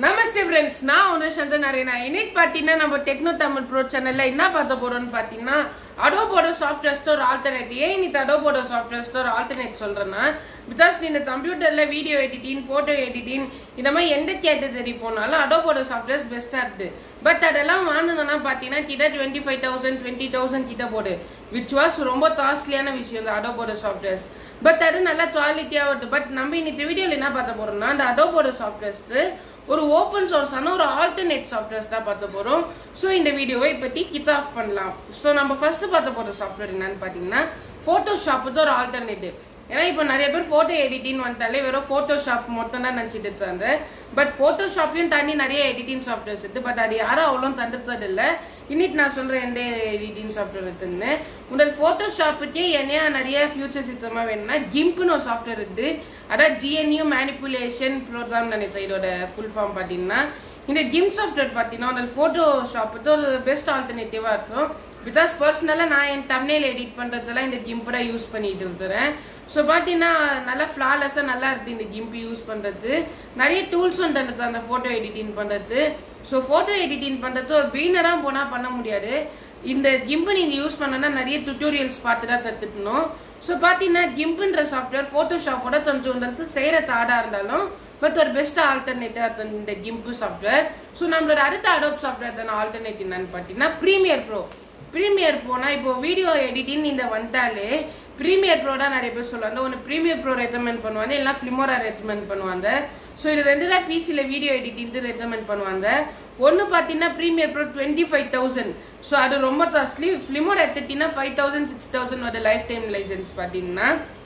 நமஸ்தே friends நான் ஒன்று சந்தன் arena இன்னைக்கு பார்த்தீங்கன்னா நம்ம டெக்னோ தமிழ் ப்ரோ சேனல்ல என்ன பார்த்த போறோம்னு பார்த்தீங்கன்னா அடோபோட சாஃப்ட்வேர் ஸ்டோர் ஆல்டர்னேட் ஏன் இன்னைக்கு அடோபோட சாஃப்ட்வேர் ஸ்டோர் ஆல்டர்னேட் சொல்றேன்னா பிகாஸ் நீ இந்த கம்ப்யூட்டர்ல வீடியோ எடிட்டிங் போட்டோ எடிட்டிங் இந்த மாதிரி எந்த கேட்டகரி போனாலும் அடோபோட சாஃப்ட்வேர்ஸ் பெஸ்டா இருக்கு பட் அதெல்லாம் வாங்கணும்னா பார்த்தீங்கன்னா கிட்ட twenty five thousand twenty thousand கிட்ட போடு விச் வாஸ் ரொம்ப காஸ்ட்லியான விஷயம் இந்த அடோபோட சாஃப்ட்வேர்ஸ் பட் அது நல்லா குவாலிட்டியா வருது பட் நம்ம இன்னைக்கு வீடியோல என்ன பார்த்த போறோம்னா அந்த அடோபோட சாஃப்ட்வேர்ஸ் ஒரு ஓப்பன் சோர்ஸான ஒரு ஆல்டர்னேட் சாஃப்ட்வேர்ஸ் தான் பார்த்த போறோம் ஸோ இந்த வீடியோவை பத்தி கிக் ஆஃப் பண்ணலாம் ஸோ நம்ம ஃபர்ஸ்ட் பார்த்த போற சாஃப்ட்வேர் என்னன்னு பார்த்தீங்கன்னா ஃபோட்டோஷாப் வந்து ஒரு ஆல்டர்னேட்டிவ் ஏன்னா இப்போ நிறைய பேர் போட்டோ எடிட்டிங் வந்துட்டாலே வெறும் ஃபோட்டோஷாப் மொத்தம் தான் நினச்சிட்டு இருந்தாங்க பட் ஃபோட்டோஷாப்பையும் தாண்டி நிறைய எடிட்டிங் சாஃப்ட்வேர்ஸ் இருக்கு பட் அது யாரும் அவ்வளோ தடுத்தது இல்லை இன்னைக்கு நான் சொல்றேன் எந்த எடிட்டிங் சாஃப்ட்வேர் இருக்குன்னு உங்கள் ஃபோட்டோஷாப்புக்கே என்னையா நிறைய ஃபியூச்சர் சித்தமாக வேணும்னா கிம்ப்னு ஒரு சாஃப்ட்வேர் இருக்கு அதான் ஜிஎன்யூ மேனிப்புலேஷன் ப்ரோக்ராம் நினைத்தேன் இதோட ஃபுல் ஃபார்ம் பார்த்தீங்கன்னா இந்த கிம் சாஃப்ட்வேர் பார்த்தீங்கன்னா உங்கள் ஃபோட்டோஷாப்புக்கு ஒரு பெஸ்ட் ஆல்டர்னேட்டிவாக இருக்கும் பிகாஸ் பர்சனலாக நான் என் தமிழில் எடிட் பண்ணுறதுலாம் இந்த கிம்ப் தான் யூஸ் பண்ணிட்டு இருக்கிறேன் ஸோ பார்த்தீங்கன்னா நல்லா ஃப்ளாலெஸ்ஸாக நல்லா இருக்குது இந்த கிம்ப் யூஸ் பண்ணுறது நிறைய டூல்ஸும் தந்தது அந்த ஃபோட்டோ எடிட்டிங் பண்ணுறது ஸோ ஃபோட்டோ எடிட்டிங் பண்ணுறது ஒரு பீனராக போனால் பண்ண முடியாது இந்த கிம்பை நீங்கள் யூஸ் பண்ணனா நிறைய டுட்டோரியல்ஸ் பார்த்து தான் கற்றுக்கணும் ஸோ பார்த்தீங்கன்னா கிம்புன்ற சாஃப்ட்வேர் ஃபோட்டோஷாப்போட கொஞ்சம் வந்து செய்கிற தாடாக இருந்தாலும் பட் ஒரு பெஸ்ட் ஆல்டர்னேட்டிவ் இந்த கிம்பு சாஃப்ட்வேர் ஸோ நம்மளோட அடுத்த அடோப் சாஃப்ட்வேர் தான ஆல்டர்னேட்டிவ் என்னன்னு பார்த்தீங்கன்னா ப்ரீமியர் ப்ரோ ப்ரீமியர் ப்ரோனா இப்போ வீடியோ எடிட்டிங் இந்த வந்தாலே ப்ரீமியர் ப்ரோ தான் நிறைய பேர் சொல்லுவாங்க ஒன்று ப்ரீமியர் ப்ரோ ரெக்கமெண்ட் பண்ணுவாங்க இல்லைனா ஃபிலிமோரா ரெக்கமெண்ட் பண்ணுவாங்க ஸோ இது ரெண்டு தான் பிசியில் வீடியோ எடிட்டிங் ரெக்கமெண்ட் பண்ணுவாங்க ஒன்று பார்த்தீங்கன்னா Premiere Pro twenty five thousand so அது ரொம்ப காஸ்ட்லி ஃபிலிமோர் எடுத்துட்டீங்கன்னா ஃபைவ் தௌசண்ட் சிக்ஸ் தௌசண்ட் வர லைஃப் டைம் லைசன்ஸ் பார்த்தீங்கன்னா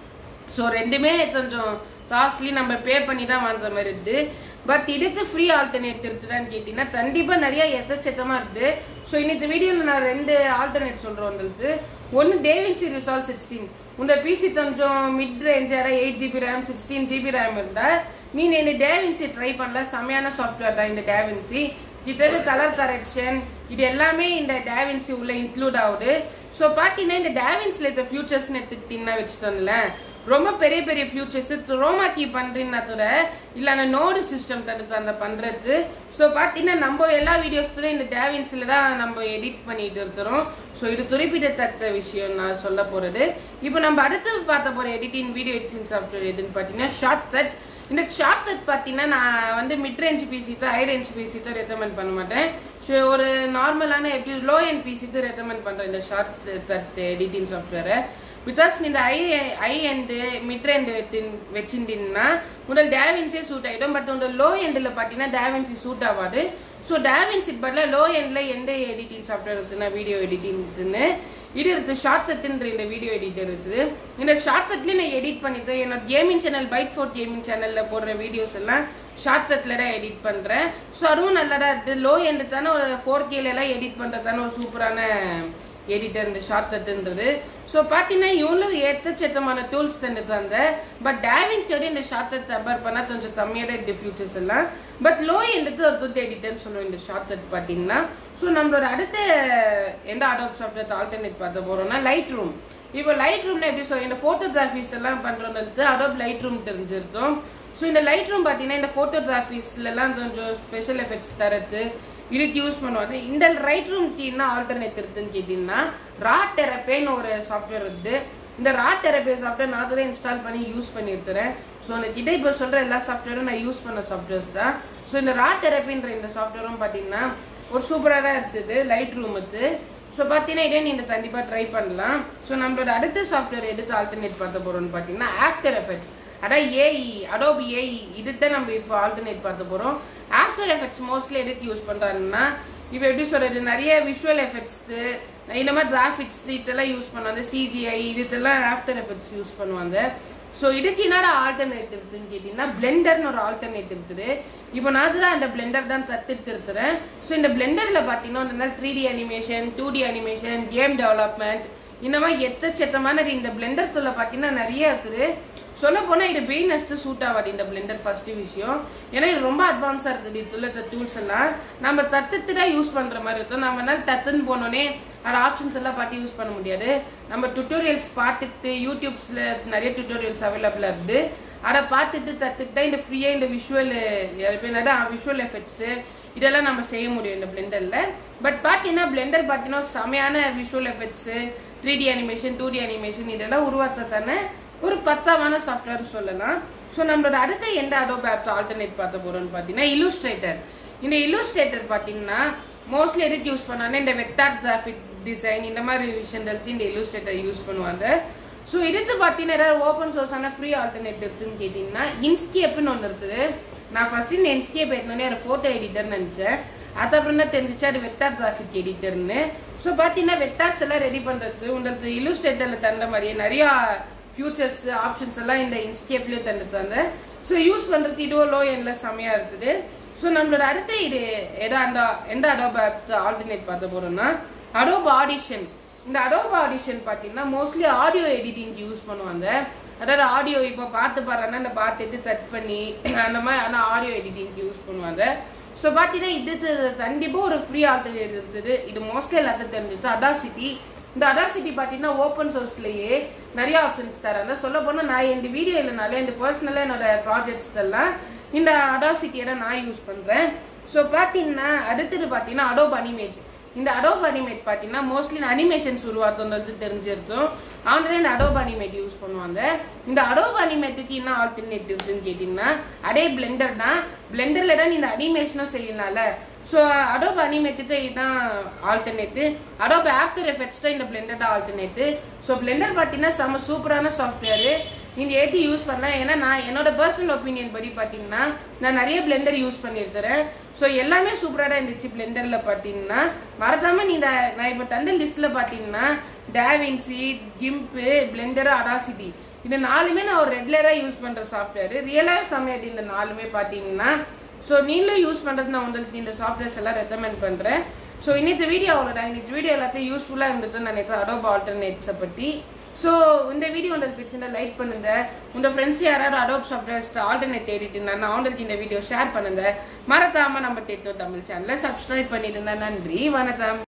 ஸோ ரெண்டுமே கொஞ்சம் காஸ்ட்லி நம்ம பே பண்ணி தான் வாங்குற மாதிரி இருக்குது பட் இதுக்கு ஃப்ரீ ஆல்டர்னேட் இருக்குதான்னு கேட்டீங்கன்னா கண்டிப்பாக நிறைய எத்தச்சத்தமாக இருக்குது ஸோ இன்னைக்கு வீடியோவில் நான் ரெண்டு ஆல்டர்னேட் சொல்கிறேன் உங்களுக்கு ஒன்று டேவின்சி ரிசால்வ் சிக்ஸ்டீன் உங்க பிசி கொஞ்சம் மிட் ரேஞ்சாக eight GB RAM sixteen GB RAM இருந்தால் நீ இந்த டேவின்சி ட்ரை பண்ணல செமையான சாஃப்ட்வேர் தான் இந்த டேவின்சி கிட்டது கலர் கரெக்ஷன் இது எல்லாமே இந்த டேவின்சி உள்ள இன்க்ளூட் ஆகுது ஸோ பார்த்தீங்கன்னா இந்த டேவின்ஸில் இருக்க ஃபியூச்சர்ஸ்னு எடுத்துக்கிட்டீங்கன்னா வச்சுட்டோம்ல ரொம்ப பெரிய பெரிய ஃபியூச்சர்ஸ் ரோமா கீ பண்றீங்கன்னா கூட இல்ல நோடு சிஸ்டம் தடுத்து அந்த பண்றது ஸோ பார்த்தீங்கன்னா நம்ம எல்லா வீடியோஸ்ல இந்த டேவின்ஸ்ல தான் நம்ம எடிட் பண்ணிட்டு இருக்கிறோம் ஸோ இது குறிப்பிடத்தக்க விஷயம் நான் சொல்ல போறது இப்போ நம்ம அடுத்து பார்த்த போற எடிட்டிங் வீடியோ எடிட்டிங் சாஃப்ட்வேர் எதுன்னு பார்த்தீங்கன்னா ஷார்ட் கட் இந்த ஷார்ட் கட் பார்த்தீங்கன்னா நான் வந்து மிட் ரேஞ்ச் பிசி தான் ஹை ரேஞ்ச் பிசி தான் ரெக்கமெண்ட் பண்ண மாட்டேன் ஸோ ஒரு நார்மலான எப்படி லோ எண்ட் பிசி தான் ரெக்கமெண்ட் பண்ணுறேன் இந்த ஷார்ட் கட் எடிட்டிங் சாஃப்ட்வேரை பிகாஸ் இந்த high high end mid end வச்சிருந்தீங்கன்னா உங்கள் டேவின்ஸே சூட் ஆகிடும் பட் உங்கள் லோ எண்டில் பார்த்தீங்கன்னா டேவின்சி சூட் ஆகாது ஸோ டேவின்சி பதில் லோ எண்டில் எந்த எடிட்டிங் சாஃப்ட்வேர் இருக்குன்னா வீடியோ எடிட்டிங்னு இது இருக்கு ஷார்ட் செட்டுன்ற இந்த வீடியோ எடிட்டர் இருக்குது இந்த ஷார்ட் செட்லேயே நான் எடிட் பண்ணிட்டு என்னோட கேமிங் சேனல் பைட் ஃபோர்ட் கேமிங் சேனலில் போடுற வீடியோஸ் எல்லாம் ஷார்ட் செட்டில் தான் எடிட் பண்ணுறேன் ஸோ அதுவும் நல்லதா இருக்குது லோ எண்டு தானே ஒரு ஃபோர் கேல எல்லாம் எடிட் பண்ணுறதான ஒரு சூப்பரான எடிட்டர் இந்த ஷார்ட் கட்டுன்றது ஸோ பார்த்தீங்கன்னா இவ்வளோ ஏற்றச்சத்தமான டூல்ஸ் தந்துட்டாங்க பட் டேவின்ஸோட இந்த ஷார்ட் கட் கம்பேர் பண்ணால் கொஞ்சம் கம்மியாக தான் இருக்கு ஃபியூச்சர்ஸ் எல்லாம் பட் லோ எண்டுக்கு ஒரு குட் எடிட்டர்னு சொல்லுவோம் இந்த ஷார்ட் கட் பார்த்தீங்கன்னா ஸோ நம்மளோட அடுத்த எந்த அடாப் சாஃப்ட்வேர் ஆல்டர்னேட் பார்த்த போகிறோம்னா லைட் ரூம் இப்போ லைட் ரூம்ல எப்படி சொல்ல இந்த ஃபோட்டோகிராஃபிஸ் எல்லாம் பண்ணுறது அடோப் லைட் ரூம் தெரிஞ்சிருக்கோம் ஸோ இந்த லைட் ரூம் பார்த்தீங்கன்னா இந்த ஃபோட்டோகிராஃபிஸ்லாம் கொஞ்சம் ஸ்பெஷல் எஃபெக்ட்ஸ் தரது இதுக்கு யூஸ் பண்ணுவாங்க இந்த ரைட் ரூம் என்ன ஆல்டர்னேட் இருக்குன்னு கேட்டீங்கன்னா ரா தெரப்பேன்னு ஒரு சாஃப்ட்வேர் இருக்குது இந்த ரா தெரப்பே சாஃப்ட்வேர் நான் தான் இன்ஸ்டால் பண்ணி யூஸ் பண்ணியிருக்கிறேன் ஸோ அந்த கிட்ட இப்போ சொல்கிற எல்லா சாஃப்ட்வேரும் நான் யூஸ் பண்ண சாஃப்ட்வேர்ஸ் தான் ஸோ இந்த ரா தெரப்பின்ற இந்த சாஃப்ட்வேரும் பார்த்தீங்கன்னா ஒரு சூப்பராக தான் இருக்குது லைட் ரூமுக்கு ஸோ பார்த்தீங்கன்னா இதே நீங்கள் கண்டிப்பாக ட்ரை பண்ணலாம் ஸோ நம்மளோட அடுத்த சாஃப்ட்வேர் எடுத்து ஆல்டர்னேட் பார்த்த போகிறோம்னு பார்த்தீங்கன்னா ஆஃப்டர் எஃபெக்ட்ஸ் அதான் ஏஇ அடோபி ஏஇ இதுதான் நம்ம இப்போ ஆல்டர்னேட் பார்க்க போகிறோம் ஆஃப்டர் எஃபெக்ட்ஸ் மோஸ்ட்லி எதுக்கு யூஸ் பண்ணுறாங்கன்னா இப்போ எப்படி சொல்றது நிறைய விஷுவல் எஃபெக்ட்ஸ் இந்த மாதிரி கிராஃபிக்ஸ் இதெல்லாம் யூஸ் பண்ணுவாங்க சிஜிஐ இதுக்கெல்லாம் ஆஃப்டர் எஃபெக்ட்ஸ் யூஸ் பண்ணுவாங்க ஸோ இதுக்கு என்னடா ஆல்டர்னேட் இருக்குன்னு கேட்டீங்கன்னா பிளெண்டர்னு ஒரு ஆல்டர்னேட் இருக்குது இப்போ நான் தான் அந்த பிளெண்டர் தான் கத்துட்டு இருக்கிறேன் ஸோ இந்த பிளெண்டர்ல பார்த்தீங்கன்னா இந்த three D animation two D animation game development இந்த மாதிரி எத்தச்சத்தமானது இந்த பிளெண்டர் துள்ள பார்த்தீங்கன்னா நிறைய இருக்குது சொல்ல போனா இது பிகினர்ஸ்ட் சூட் ஆகாது இந்த பிளெண்டர் ஃபர்ஸ்ட் விஷயம் ஏன்னா இது ரொம்ப அட்வான்ஸா இருக்குது இதுல இருக்க டூல்ஸ் எல்லாம் நம்ம தத்துட்டு தான் யூஸ் பண்ற மாதிரி இருக்கும் நம்ம தத்துன்னு போனோடனே அது ஆப்ஷன்ஸ் எல்லாம் பார்த்து யூஸ் பண்ண முடியாது நம்ம டுட்டோரியல்ஸ் பார்த்துட்டு யூடியூப்ஸ்ல நிறைய டுட்டோரியல்ஸ் அவைலபிளா இருக்குது அதை பார்த்துட்டு தத்துட்டு தான் இந்த ஃப்ரீயா இந்த விஷுவல் என்னடா விஷுவல் எஃபெக்ட்ஸ் இதெல்லாம் நம்ம செய்ய முடியும் இந்த பிளெண்டர்ல பட் பார்த்தீங்கன்னா பிளெண்டர் பார்த்தீங்கன்னா செமையான visual effects three D animation two D animation இதெல்லாம் உருவாக்கத்தானே ஒரு பத்தாவான சாஃப்ட்வேர் சொல்லலாம் ஸோ நம்மளோட அடுத்த எந்த அடோப் ஆப் ஆல்டர்னேட் பார்த்த போறோம்னு பார்த்தீங்கன்னா இல்லுஸ்ட்ரேட்டர் இந்த இல்லுஸ்ட்ரேட்டர் பார்த்தீங்கன்னா மோஸ்ட்லி எதுக்கு யூஸ் பண்ணாங்கன்னா இந்த வெக்டார் கிராஃபிக் டிசைன் இந்த மாதிரி விஷயங்களுக்கு இந்த இல்லுஸ்ட்ரேட்டர் யூஸ் பண்ணுவாங்க ஸோ இதுக்கு பார்த்தீங்கன்னா ஏதாவது ஓப்பன் சோர்ஸான ஃப்ரீ ஆல்டர்னேட் இருக்குன்னு கேட்டிங்கன்னா இன்ஸ்கேப்னு ஒன்று இருக்குது நான் ஃபர்ஸ்ட் இந்த இன்ஸ்கேப் எடுத்தோடனே அது ஃபோட்டோ எடிட்டர்னு நினச்சேன் அதுக்கப்புறம் தான் தெரிஞ்சிச்சு அது வெக்டார் கிராஃபிக் எடிட்டர்னு ஸோ பார்த்தீங்கன்னா வெக்டார்ஸ் எல்லாம் ரெடி பண்ணுறது உங்களுக்கு இல்லுஸ்ட்ரேட்டரில் தந்த மாதிரியே நிறையா ஃபியூச்சர்ஸ் ஆப்ஷன்ஸ் எல்லாம் இந்த இன்ஸ்கேப்லேயும் தந்துட்டாங்க ஸோ யூஸ் பண்ணுறது இதுவோ லோ எண்ணில் செமையாக இருக்குது ஸோ நம்மளோட அடுத்த இது எதா அந்த எந்த அடோப் ஆல்டர்னேட் பார்த்த போறோம்னா அடோப் ஆடிஷன் இந்த அடோப் ஆடிஷன் பார்த்தீங்கன்னா மோஸ்ட்லி ஆடியோ எடிட்டிங் யூஸ் பண்ணுவாங்க அதாவது ஆடியோ இப்போ பாட்டு பாடுறேன்னா அந்த பாட்டு எடுத்து கட் பண்ணி அந்த மாதிரி ஆனால் ஆடியோ எடிட்டிங் யூஸ் பண்ணுவாங்க ஸோ பார்த்தீங்கன்னா இது கண்டிப்பாக ஒரு ஃப்ரீ ஆல்டர்னேட் இருக்குது இது மோஸ்ட்லி எல்லாத்தையும் தெரிஞ்சுது அடாசிட்டி இந்த அடாசிட்டி பார்த்தீங்கன்னா ஓப்பன் சோர்ஸ்லயே நிறைய ஆப்ஷன்ஸ் தராங்க சொல்ல போனால் நான் இந்த வீடியோ இல்லைனாலே இந்த பர்சனலாக என்னோட ப்ராஜெக்ட்ஸ் எல்லாம் இந்த அடாசிட்டியை தான் நான் யூஸ் பண்ணுறேன் ஸோ பார்த்தீங்கன்னா அடுத்தது பார்த்தீங்கன்னா அடோப் அனிமேட் இந்த அடோப் அனிமேட் பார்த்தீங்கன்னா மோஸ்ட்லி அனிமேஷன்ஸ் உருவாக்குறது தெரிஞ்சிருக்கும் அவங்களே இந்த அடோப் அனிமேட் யூஸ் பண்ணுவாங்க இந்த அடோப் அனிமேட்டுக்கு என்ன ஆல்டர்னேட்டிவ்ஸ்னு கேட்டிங்கன்னா அதே பிளெண்டர் தான் பிளெண்டரில் தான் இந்த அனிமேஷனும் செய்யலாம்ல ஸோ அடோப் அனிமேட்டுக்கு இதுதான் ஆல்டர்னேட்டு அடோப் ஆஃப்டர் எஃபெக்ட்ஸ் தான் இந்த பிளெண்டர் தான் ஆல்டர்னேட்டு ஸோ பிளெண்டர் பார்த்தீங்கன்னா செம்ம சூப்பரான சாஃப்ட்வேர் நீங்க ஏற்றி யூஸ் பண்ணலாம் ஏன்னா நான் என்னோட பர்சனல் ஒப்பீனியன் படி பார்த்தீங்கன்னா நான் நிறைய பிளெண்டர் யூஸ் பண்ணியிருக்கிறேன் ஸோ எல்லாமே சூப்பராக தான் இருந்துச்சு பிளெண்டர்ல பார்த்தீங்கன்னா மறக்காம நீ இந்த- நான் இப்போ தந்த லிஸ்ட்ல பார்த்தீங்கன்னா டேவின்சி கிம்ப்பு பிளெண்டர் அடாசிட்டி இந்த நாலுமே நான் ஒரு ரெகுலராக யூஸ் பண்ற சாஃப்ட்வேர் ரியலாக சமையல் இந்த நாலுமே பார்த்தீங்கன்னா ஸோ நீங்களும் யூஸ் பண்றது நான் உங்களுக்கு இந்த சாஃப்ட்வேர்ஸ் எல்லாம் ரெக்கமெண்ட் பண்றேன் ஸோ இன்னைக்கு வீடியோ அவ்வளோதான் இன்னைக்கு வீடியோ எல்லாத்தையும் யூஸ்ஃபுல்லாக இருந்ததுன்னு நினைக்கிறேன் அடோப் ஆல்டர்னேட்ஸை பற்றி ஸோ இந்த வீடியோ உங்களுக்கு பிடிச்சிருந்தா லைக் பண்ணுங்க உங்க ஃப்ரெண்ட்ஸ் யாராவது அடோப் சாஃப்ட்வேர்ஸ் ஆல்டர்னேட் தேடிட்டு இருந்தா அவங்களுக்கு இந்த வீடியோ ஷேர் பண்ணுங்க மறக்காம நம்ம டெக்னோ தமிழ் சேனலை சப்ஸ்கிரைப் பண்ணிருந்தா நன்றி வணக்கம்